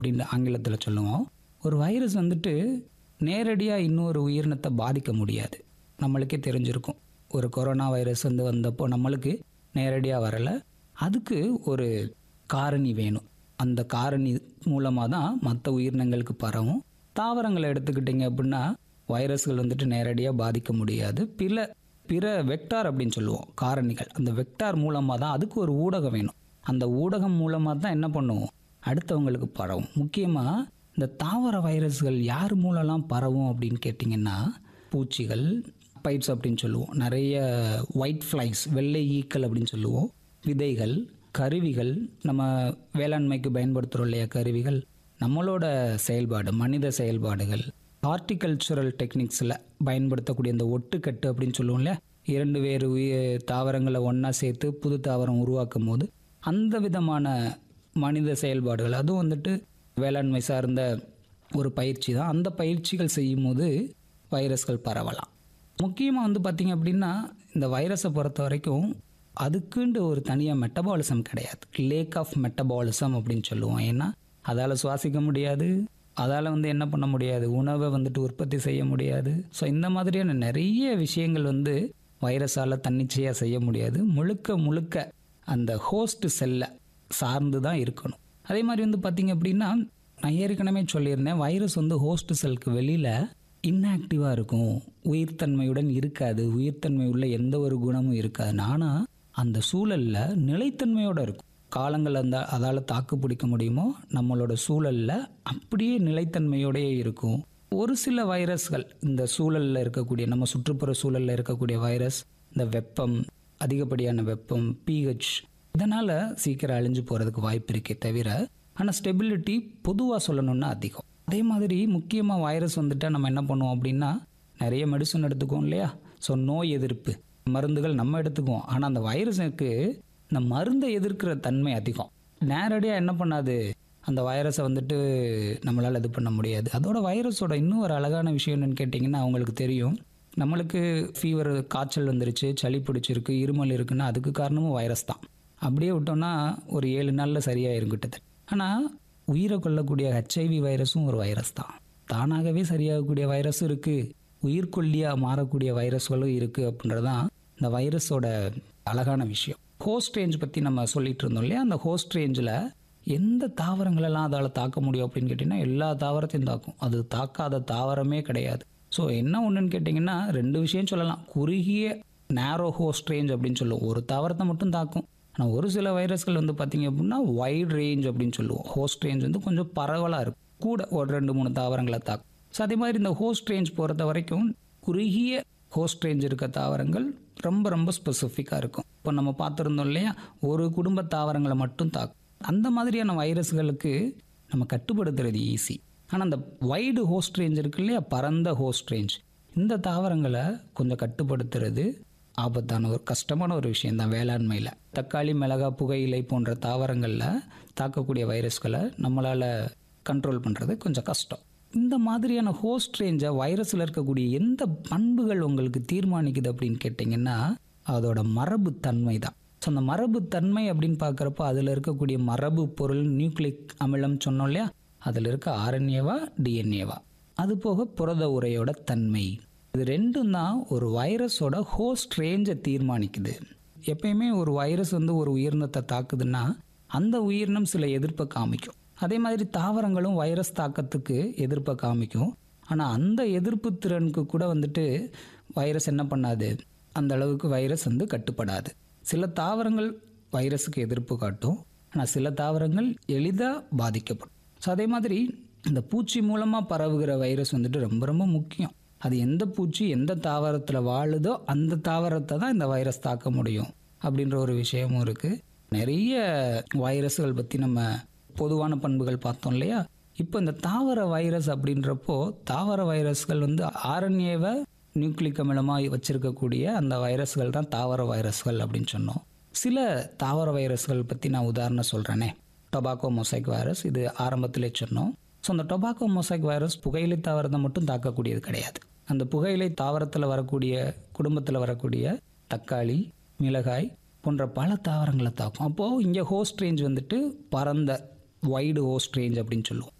அப்படின்னு ஆங்கிலத்தில் சொல்லுவோம் ஒரு வைரஸ் வந்துட்டு நேரடியாக இன்னொரு உயிரினத்தை பாதிக்க முடியாது நம்மளுக்கே தெரிஞ்சிருக்கும் ஒரு கொரோனா வைரஸ் வந்து வந்தப்போ நம்மளுக்கு நேரடியாக வரலை அதுக்கு ஒரு காரணி வேணும் அந்த காரணி மூலமாக தான் மற்ற உயிரினங்களுக்கு பரவும் தாவரங்களை எடுத்துக்கிட்டிங்க அப்படின்னா வைரஸ்கள் வந்துட்டு நேரடியாக பாதிக்க முடியாது பிற பிற வெக்டார் அப்படின்னு சொல்லுவோம் காரணிகள் அந்த வெக்டார் மூலமாக தான் அதுக்கு ஒரு ஊடகம் வேணும் அந்த ஊடகம் மூலமாக தான் என்ன பண்ணுவோம் அடுத்தவங்களுக்கு பரவும் முக்கியமாக இந்த தாவர வைரஸ்கள் யார் மூலம்லாம் பரவும் அப்படின்னு கேட்டிங்கன்னா பூச்சிகள் பைட்ஸ் அப்படின்னு சொல்லுவோம் நிறைய ஒயிட் ஃப்ளைஸ் வெள்ளை ஈக்கள் அப்படின்னு சொல்லுவோம் விதைகள் கருவிகள் நம்ம வேளாண்மைக்கு பயன்படுத்துகிறோம் இல்லையா கருவிகள் நம்மளோட செயல்பாடு மனித செயல்பாடுகள் ஹார்டிகல்ச்சுரல் டெக்னிக்ஸில் பயன்படுத்தக்கூடிய இந்த ஒட்டுக்கட்டு அப்படின்னு சொல்லுவோம் இல்லையா இரண்டு வேறு உயிர் தாவரங்களை ஒன்றா சேர்த்து புது தாவரம் உருவாக்கும் போது அந்த விதமான மனித செயல்பாடுகள் அதுவும் வந்துட்டு வேளாண்மை சார்ந்த ஒரு பயிற்சி தான் அந்த பயிற்சிகள் செய்யும் போது வைரஸ்கள் பரவலாம் முக்கியமாக வந்து பார்த்திங்க அப்படின்னா இந்த வைரஸை பொறுத்த வரைக்கும் அதுக்குண்டு ஒரு தனியாக மெட்டபாலிசம் கிடையாது லேக் ஆஃப் மெட்டபாலிசம் அப்படின்னு சொல்லுவோம் ஏன்னா அதால் சுவாசிக்க முடியாது அதால் வந்து என்ன பண்ண முடியாது உணவை வந்துட்டு உற்பத்தி செய்ய முடியாது ஸோ இந்த மாதிரியான நிறைய விஷயங்கள் வந்து வைரஸால் தன்னிச்சையாக செய்ய முடியாது முழுக்க முழுக்க அந்த ஹோஸ்ட் செல்லை சார்ந்து தான் இருக்கணும் அதே மாதிரி வந்து பார்த்திங்க அப்படின்னா நான் ஏற்கனவே சொல்லியிருந்தேன் வைரஸ் வந்து ஹோஸ்ட் செல்க்கு வெளியில் இன்ஆக்டிவாக இருக்கும் உயிர்த்தன்மையுடன் இருக்காது உயிர்த்தன்மை உள்ள எந்த ஒரு குணமும் இருக்காது ஆனால் அந்த சூழலில் நிலைத்தன்மையோடு இருக்கும் காலங்கள் அந்த அதால் தாக்கு பிடிக்க முடியுமோ நம்மளோட சூழலில் அப்படியே நிலைத்தன்மையோடயே இருக்கும் ஒரு சில வைரஸ்கள் இந்த சூழலில் இருக்கக்கூடிய நம்ம சுற்றுப்புற சூழலில் இருக்கக்கூடிய வைரஸ் இந்த வெப்பம் அதிகப்படியான வெப்பம் பிஹெச் இதனால் சீக்கிரம் அழிஞ்சு போகிறதுக்கு வாய்ப்பு இருக்கே தவிர ஆனால் ஸ்டெபிலிட்டி பொதுவாக சொல்லணும்னா அதிகம் அதே மாதிரி முக்கியமாக வைரஸ் வந்துட்டால் நம்ம என்ன பண்ணுவோம் அப்படின்னா நிறைய மெடிசன் எடுத்துக்குவோம் இல்லையா ஸோ நோய் எதிர்ப்பு மருந்துகள் நம்ம எடுத்துக்குவோம் ஆனால் அந்த வைரஸுக்கு இந்த மருந்தை எதிர்க்கிற தன்மை அதிகம் நேரடியாக என்ன பண்ணாது அந்த வைரஸை வந்துட்டு நம்மளால் இது பண்ண முடியாது அதோட வைரஸோட இன்னும் ஒரு அழகான விஷயம் என்னன்னு கேட்டிங்கன்னா அவங்களுக்கு தெரியும் நம்மளுக்கு ஃபீவர் காய்ச்சல் வந்துருச்சு சளி பிடிச்சிருக்கு இருமல் இருக்குன்னா அதுக்கு காரணமும் வைரஸ் தான் அப்படியே விட்டோம்னா ஒரு ஏழு நாளில் சரியாயிரும் கிட்டத்தட்ட ஆனால் உயிரை கொல்லக்கூடிய ஹெச்ஐவி வைரஸும் ஒரு வைரஸ் தான் தானாகவே சரியாகக்கூடிய வைரஸும் இருக்குது உயிர்கொல்லியாக மாறக்கூடிய வைரஸ்களும் இருக்குது அப்படின்றதான் இந்த வைரஸோட அழகான விஷயம் ஹோஸ்ட் ரேஞ்ச் பற்றி நம்ம சொல்லிட்டு இருந்தோம் இல்லையா அந்த ஹோஸ்ட் ரேஞ்சில் எந்த தாவரங்களெல்லாம் அதால் தாக்க முடியும் அப்படின்னு கேட்டிங்கன்னா எல்லா தாவரத்தையும் தாக்கும் அது தாக்காத தாவரமே கிடையாது ஸோ என்ன ஒன்றுன்னு கேட்டிங்கன்னா ரெண்டு விஷயம் சொல்லலாம் குறுகிய நேரோ ஹோஸ்ட் ரேஞ்ச் அப்படின்னு சொல்லுவோம் ஒரு தாவரத்தை மட்டும் தாக்கும் ஆனால் ஒரு சில வைரஸ்கள் வந்து பார்த்திங்க அப்படின்னா வைட் ரேஞ்ச் அப்படின்னு சொல்லுவோம் ஹோஸ்ட் ரேஞ்ச் வந்து கொஞ்சம் பரவலாக இருக்கும் கூட ஒரு ரெண்டு மூணு தாவரங்களை தாக்கும் ஸோ அதே மாதிரி இந்த ஹோஸ்ட் ரேஞ்ச் பொறுத்த வரைக்கும் குறுகிய ஹோஸ்ட் ரேஞ்ச் இருக்க தாவரங்கள் ரொம்ப ரொம்ப ஸ்பெசிஃபிக்காக இருக்கும் இப்போ நம்ம பார்த்துருந்தோம் இல்லையா ஒரு குடும்ப தாவரங்களை மட்டும் தாக்கும் அந்த மாதிரியான வைரஸ்களுக்கு நம்ம கட்டுப்படுத்துறது ஈஸி ஆனால் அந்த வைடு ஹோஸ்ட் ரேஞ்ச் இருக்கு இல்லையா பரந்த ஹோஸ்ட் ரேஞ்ச் இந்த தாவரங்களை கொஞ்சம் கட்டுப்படுத்துறது ஆபத்தான ஒரு கஷ்டமான ஒரு விஷயம் தான் வேளாண்மையில் தக்காளி மிளகா புகையிலை போன்ற தாவரங்களில் தாக்கக்கூடிய வைரஸ்களை நம்மளால் கண்ட்ரோல் பண்ணுறது கொஞ்சம் கஷ்டம் இந்த மாதிரியான ஹோஸ்ட் ரேஞ்சை வைரஸில் இருக்கக்கூடிய எந்த பண்புகள் உங்களுக்கு தீர்மானிக்குது அப்படின்னு கேட்டிங்கன்னா அதோட மரபு தன்மை தான் ஸோ அந்த மரபு தன்மை அப்படின்னு பார்க்குறப்போ அதில் இருக்கக்கூடிய மரபு பொருள் நியூக்ளிக் அமிலம் சொன்னோம் இல்லையா அதில் இருக்க ஆர்என்ஏவா டிஎன்ஏவா அது போக புரத உரையோட தன்மை இது ரெண்டும் தான் ஒரு வைரஸோட ஹோஸ்ட் ரேஞ்சை தீர்மானிக்குது எப்பயுமே ஒரு வைரஸ் வந்து ஒரு உயிரினத்தை தாக்குதுன்னா அந்த உயிரினம் சில எதிர்ப்பை காமிக்கும் அதே மாதிரி தாவரங்களும் வைரஸ் தாக்கத்துக்கு எதிர்ப்பை காமிக்கும் ஆனால் அந்த எதிர்ப்பு திறனுக்கு கூட வந்துட்டு வைரஸ் என்ன பண்ணாது அந்த அளவுக்கு வைரஸ் வந்து கட்டுப்படாது சில தாவரங்கள் வைரஸுக்கு எதிர்ப்பு காட்டும் ஆனால் சில தாவரங்கள் எளிதாக பாதிக்கப்படும் ஸோ அதே மாதிரி இந்த பூச்சி மூலமாக பரவுகிற வைரஸ் வந்துட்டு ரொம்ப ரொம்ப முக்கியம் அது எந்த பூச்சி எந்த தாவரத்தில் வாழுதோ அந்த தாவரத்தை தான் இந்த வைரஸ் தாக்க முடியும் அப்படின்ற ஒரு விஷயமும் இருக்குது நிறைய வைரஸ்கள் பற்றி நம்ம பொதுவான பண்புகள் பார்த்தோம் இல்லையா இப்போ இந்த தாவர வைரஸ் அப்படின்றப்போ தாவர வைரஸ்கள் வந்து ஆர்என்ஏவை நியூக்ளிக் அமிலமாக வச்சிருக்கக்கூடிய அந்த வைரஸ்கள் தான் தாவர வைரஸ்கள் அப்படின்னு சொன்னோம் சில தாவர வைரஸ்கள் பற்றி நான் உதாரணம் சொல்கிறேனே டொபாக்கோ மொசைக் வைரஸ் இது ஆரம்பத்திலே சொன்னோம் ஸோ அந்த டொபாக்கோ மொசைக் வைரஸ் புகையிலை தாவரத்தை மட்டும் தாக்கக்கூடியது கிடையாது அந்த புகையிலை தாவரத்தில் வரக்கூடிய குடும்பத்தில் வரக்கூடிய தக்காளி மிளகாய் போன்ற பல தாவரங்களை தாக்கும் அப்போது இங்கே ஹோஸ்ட் ரேஞ்ச் வந்துட்டு பரந்த வைடு ஹோஸ்ட் ரேஞ்ச் அப்படின்னு சொல்லுவோம்